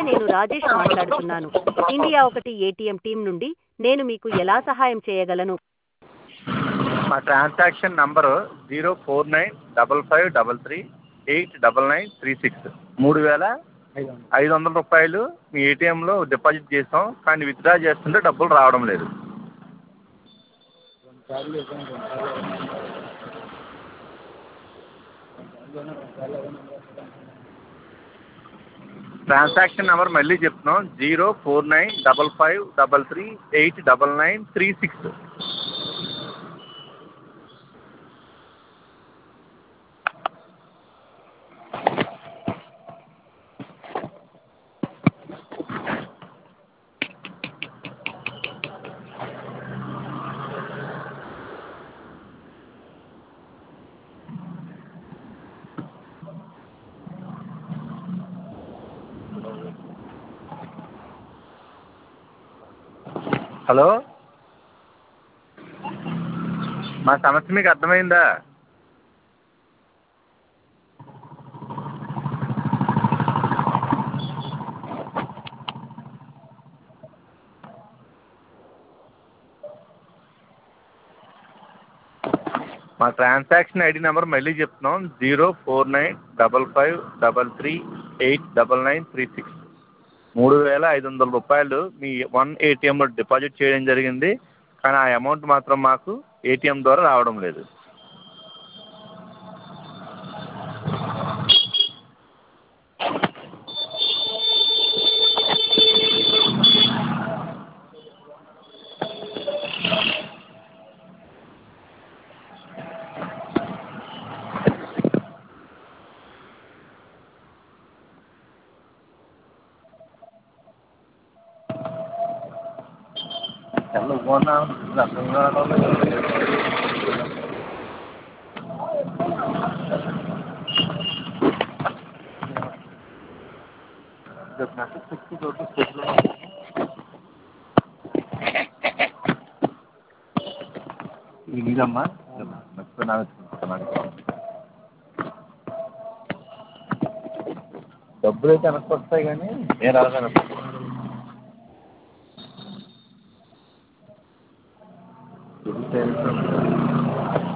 నేను రాజేష్ మాట్లాడుతున్నాను ఇండియా ఒకటి ఏటీఎం టీం నుండి నేను మీకు ఎలా సహాయం చేయగలను మా transaction number zero four nine double five double three eight double nine three six మూడు వేల ఐదు వందల రూపాయలు మీ ఏటీఎంలో డిపాజిట్ చేసాం కానీ విత్డ్రా చేస్తుంటే డబ్బులు రావడం లేదు ట్రాన్సాక్షన్ నెంబర్ మళ్ళీ చెప్తున్నాం zero four nine double five double three eight double nine three six hello మా సమస్య మీకు అర్థమైందా మా ట్రాన్సాక్షన్ ఐడి నెంబర్ మళ్ళీ చెప్తున్నాం zero four nine double five double three eight double nine three six మూడు వేల ఐదు వందల రూపాయలు మీ వన్ ఏటీఎంలో డిపాజిట్ చేయడం జరిగింది కానీ ఆ అమౌంట్ మాత్రం మాకు ఏటీఎం ద్వారా రావడం లేదు తెల్లగొన్నా అర్థం కావడం లేదు ఇది నీదమ్మా మర్చిపోయినా డబ్బులు అయితే వెనక్కి వస్తాయి కానీ నేను అలా వెనక్కి